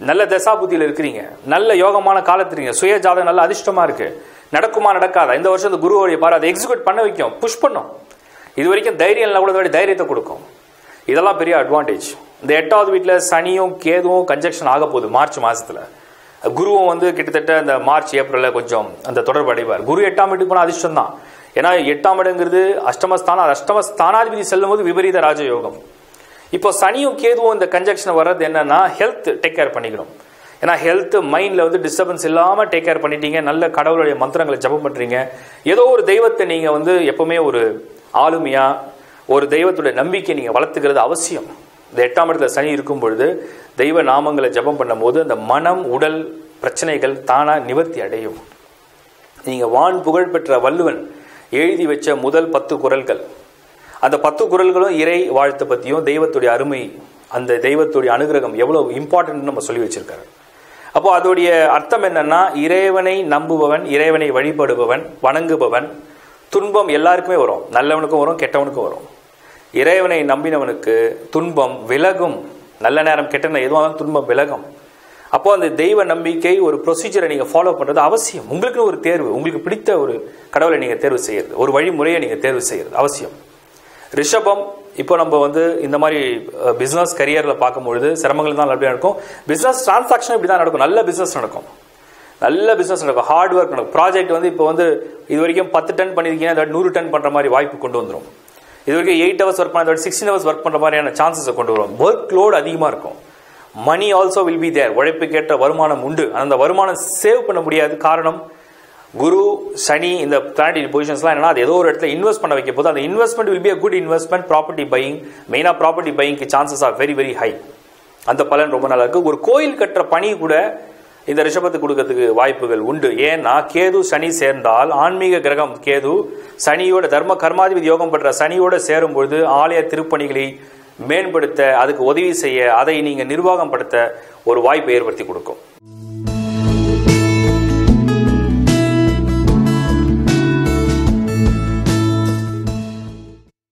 நல்ல தசாபுத்தியில் இருக்கிறீங்க நல்ல யோகமான காலத்துல இருக்கீங்க சுய ஜாதகம் நல்ல அதிர்ஷ்டமா இருக்கு நடக்குமா நடக்காதா இந்த வருஷம் இந்த குருவோடைய பாரு அதை எக்ஸிக்யூட் பண்ண வைக்கும் புஷ் பண்ணும் இது வரைக்கும் தைரியம் இல்லை கூட இந்த வாட்டி தைரியத்தை கொடுக்கும் இதெல்லாம் பெரிய அட்வான்டேஜ் இந்த எட்டாவது வீட்டில் சனியும் கேதுவும் கன்ஜெக்ஷன் ஆக போகுது மார்ச் மாசத்துல குருவும் வந்து கிட்டத்தட்ட அந்த மார்ச் ஏப்ரல்ல கொஞ்சம் அந்த தொடர்பு அடைவார் குரு எட்டாம் வீட்டுக்கு போனால் அதிர்ஷ்டம் தான் ஏன்னா எட்டாம் இடங்கிறது அஷ்டமஸ்தானம் அது அஷ்டம ஸ்தானாதிபதி செல்லும் போது விபரீத ராஜயோகம் இப்போ சனியும் கேதுவும் இந்த கன்ஜெக்ஷன் வர்றது என்னன்னா ஹெல்த் டேக் கேர் பண்ணிக்கணும் ஏன்னா ஹெல்த் மைண்ட்ல வந்து டிஸ்டர்பன்ஸ் இல்லாம டேக் கேர் பண்ணிட்டீங்க நல்ல கடவுளுடைய மந்திரங்களை ஜபம் பண்றீங்க ஏதோ ஒரு தெய்வத்தை நீங்க வந்து எப்பவுமே ஒரு ஆளுமையா ஒரு தெய்வத்துடைய நம்பிக்கை நீங்க வளர்த்துக்கிறது அவசியம் இந்த எட்டாம் இடத்துல சனி இருக்கும் பொழுது தெய்வ நாமங்களை ஜபம் பண்ணும்போது அந்த மனம் உடல் பிரச்சனைகள் தானா நிவர்த்தி அடையும் நீங்க வான் புகழ் பெற்ற வள்ளுவன் எழுதி வச்ச முதல் பத்து குறள்கள் அந்த பத்து குறள்களும் இறை வாழ்த்து பத்தியும் தெய்வத்துடைய அருமை அந்த தெய்வத்துடைய அனுகிரகம் எவ்வளவு இம்பார்ட்டன்ட் நம்ம சொல்லி வச்சிருக்காரு அப்போ அதோடைய அர்த்தம் என்னன்னா இறைவனை நம்புபவன் இறைவனை வழிபடுபவன் வணங்குபவன் துன்பம் எல்லாருக்குமே வரும் நல்லவனுக்கும் வரும் கெட்டவனுக்கும் வரும் இறைவனை நம்பினவனுக்கு துன்பம் விலகும் நல்ல நேரம் கெட்ட நேரம் எதுவாக இருந்தாலும் துன்பம் விலகும் அப்போ அந்த தெய்வ நம்பிக்கை ஒரு ப்ரொசீஜரை நீங்க ஃபாலோ பண்றது அவசியம் உங்களுக்கு ஒரு தேர்வு உங்களுக்கு பிடித்த ஒரு கடவுளை நீங்க தேர்வு செய்யறது ஒரு வழிமுறையை நீங்க தேர்வு செய்யறது அவசியம் ரிஷபம் இப்போ நம்ம வந்து இந்த மாதிரி பிசினஸ் கரியர்ல பார்க்கும்பொழுது சிரமங்கள் தான் அப்படியே நடக்கும் பிசினஸ் டிரான்சாக்ஷன் இப்படி தான் நடக்கும் நல்ல பிசினஸ் நடக்கும் நல்ல பிசினஸ் நடக்கும் ஹார்ட் ஒர்க் நடக்கும் ப்ராஜெக்ட் வந்து இப்போ வந்து இது வரைக்கும் பத்து டன் பண்ணிருக்கீங்க அதை நூறு டன் பண்ற மாதிரி வாய்ப்பு கொண்டு வந்துடும் இது வரைக்கும் எயிட் ஹவர்ஸ் ஒர்க் பண்ண சிக்ஸ்டீன் ஹவர்ஸ் ஒர்க் பண்ற மாதிரியான சான்சஸை கொண்டு வரும் ஒர்க் லோட் அதிகமாக இருக்கும் money also will be there உழைப்புக்கேற்ற வருமானம் உண்டு அந்த வருமானம் சேவ் பண்ண முடியாது காரணம் குரு சனி இந்த பிளானட்டரி பொசிஷன்ஸ்லாம் என்னன்னா அது ஏதோ ஒரு இடத்துல இன்வெஸ்ட் பண்ண வைக்க போது அந்த investment will be a good investment property buying மெயினாக ப்ராப்பர்ட்டி பையிங்க்கு chances are very very high அந்த பலன் ரொம்ப நல்லா இருக்கு ஒரு கோயில் கட்டுற பணி கூட இந்த ரிஷபத்துக்கு கொடுக்கறதுக்கு வாய்ப்புகள் உண்டு ஏன்னா கேது சனி சேர்ந்தால் ஆன்மீக கிரகம் கேது சனியோட தர்ம கர்மாதிபதி யோகம் பெற்ற சனியோட சேரும் பொழுது ஆலய திருப்பணிகளை மேம்படுத்த அதுக்கு உதவி செய்ய அதை நீங்க நிர்வாகம் படுத்த ஒரு வாய்ப்பை ஏற்படுத்தி கொடுக்கும்